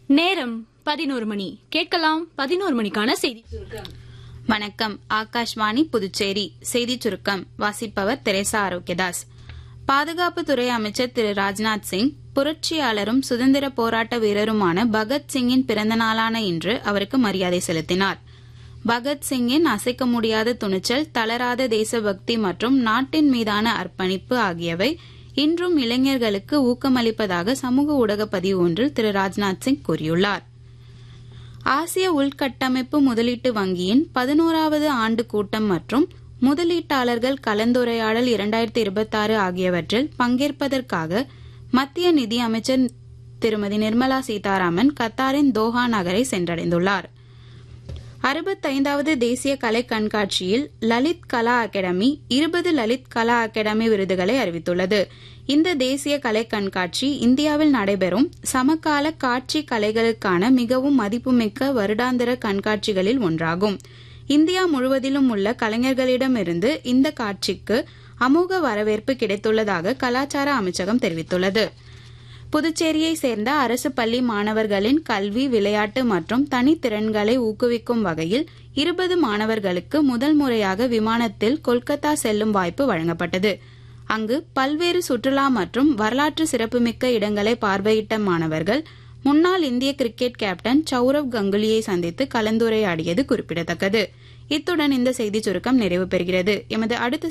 நேரம் பதினோரு மணி கேட்கலாம் பதினோரு மணிக்கான செய்தி வணக்கம் ஆகாஷ்வாணி புதுச்சேரி செய்திச் சுருக்கம் வாசிப்பவர் தெரேசா ஆரோக்கியதாஸ் பாதுகாப்புத்துறை அமைச்சர் திரு ராஜ்நாத் சிங் புரட்சியாளரும் சுதந்திர போராட்ட வீரருமான பகத் சிங்கின் பிறந்த நாளான இன்று அவருக்கு மரியாதை செலுத்தினார் பகத் சிங்கின் அசைக்க முடியாத துணிச்சல் தளராத தேசபக்தி மற்றும் நாட்டின் மீதான அர்ப்பணிப்பு ஆகியவை இன்றும் இளைஞர்களுக்கு ஊக்கமளிப்பதாக சமூக ஊடக பதிவு ஒன்றில் திரு ராஜ்நாத் சிங் கூறியுள்ளார் ஆசிய உள்கட்டமைப்பு முதலீட்டு வங்கியின் பதினோராவது ஆண்டு கூட்டம் மற்றும் முதலீட்டாளர்கள் கலந்துரையாடல் இரண்டாயிரத்தி இருபத்தாறு ஆகியவற்றில் பங்கேற்பதற்காக மத்திய நிதி அமைச்சர் திருமதி நிர்மலா சீதாராமன் கத்தாரின் தோஹா நகரை சென்றடைந்துள்ளார் அறுபத்தைந்தாவது தேசிய கலை கண்காட்சியில் லலித் கலா அகாடமி இருபது லலித் கலா அகாடமி விருதுகளை அறிவித்துள்ளது இந்த தேசிய கலை கண்காட்சி இந்தியாவில் நடைபெறும் சமகால காட்சி கலைகளுக்கான மிகவும் மதிப்புமிக்க வருடாந்திர கண்காட்சிகளில் ஒன்றாகும் இந்தியா முழுவதிலும் உள்ள கலைஞர்களிடமிருந்து இந்த காட்சிக்கு அமோக வரவேற்பு கிடைத்துள்ளதாக கலாச்சார அமைச்சகம் தெரிவித்துள்ளது புதுச்சேரியை சேர்ந்த அரசு பள்ளி மாணவர்களின் கல்வி விளையாட்டு மற்றும் தனித்திறன்களை ஊக்குவிக்கும் வகையில் இருபது மாணவர்களுக்கு முதல் முறையாக விமானத்தில் கொல்கத்தா செல்லும் வாய்ப்பு வழங்கப்பட்டது அங்கு பல்வேறு சுற்றுலா மற்றும் வரலாற்று சிறப்புமிக்க இடங்களை பார்வையிட்ட மாணவர்கள் முன்னாள் இந்திய கிரிக்கெட் கேப்டன் சௌரவ் கங்குலியை சந்தித்து கலந்துரையாடியது குறிப்பிடத்தக்கது இத்துடன் இந்த செய்திச் சுருக்கம் நிறைவு பெறுகிறது எமது அடுத்த